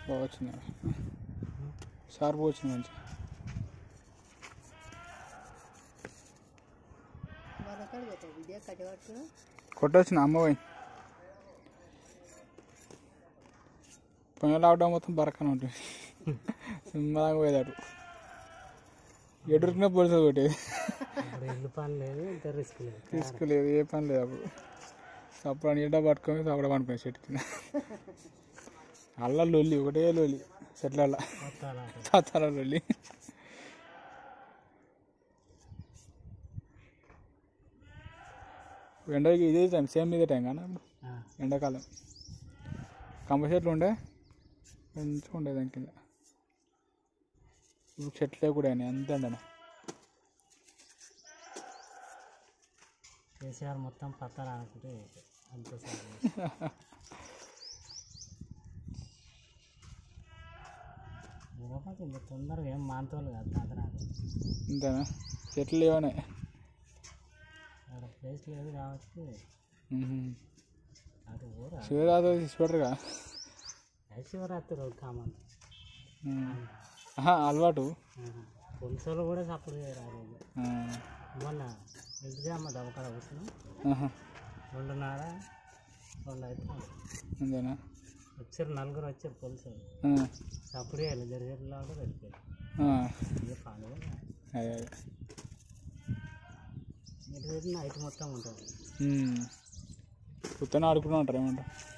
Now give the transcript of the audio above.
బాగా వచ్చింది షార్ప్ వచ్చింది మంచి మరొకటి పెట్టాడు వీడియో కట్టబట్టు కొట్టొచ్చిన అమ్మ పోయి పొయ్యి లావడం మొత్తం బరకనే ఉంటుంది సింహంగా పోయేదాడు ఎదురుకునే పోలీసులు కొట్టేది ఇప్పుడు ఇల్లు పని లేదు ఇంత రిస్క్ లేదు తీసుకోలేదు ఏ పని లేదు అప్పుడు అప్పుడు అని ఎండ పట్టుకొని అప్పుడు పనిపోయింది చెట్టు కింద అల్ల లొల్లి ఒకటే లొల్లి చెట్లల్ల కొత్త తాతాల లొల్లి ఎండకి ఇదే టైం సేమ్ ఇదే టైం కానీ అప్పుడు ఎండాకాలం కంప చెట్లు ఉండే మంచిగా ఉండే దాని కింద ఇప్పుడు చెట్లే కూడా అయినాయి అంతే అండి కేసీఆర్ మొత్తం పత్తాలు అనుకుంటే అంత సార్ లేకపోతే ఇంత తొందరగా ఏం మానతోలు కాదు తాత నాకు అంతేనా చెట్లు లేవనే అక్కడ ప్లేస్ లేదు కాబట్టి అటు ఊరా శివరాత్రి తీసి పెట్టరుగా శివరాత్రి రోజు కామన్ ఆహా, అలవాటు పులుసులు కూడా సప్పుడు రాదు ఆ, మొన్న ఎగ్జామ్ దవకాడ కూర్చున్నాం ఆహా, రెండున్నర రెండు అయితే అంతేనా వచ్చారు నలుగురు వచ్చారు పులుసులు ఆ, సప్పుడు వేయాలి జరిగేలా కూడా వెళ్ళిపోయారు ఆ, ఇక పండుగ అదే అదే ఇటు నైట్ మొత్తం ఉంటుంది ఉమ్. ఉత్తనే ఆడుకుంటూ ఉంటారు ఏమంటారు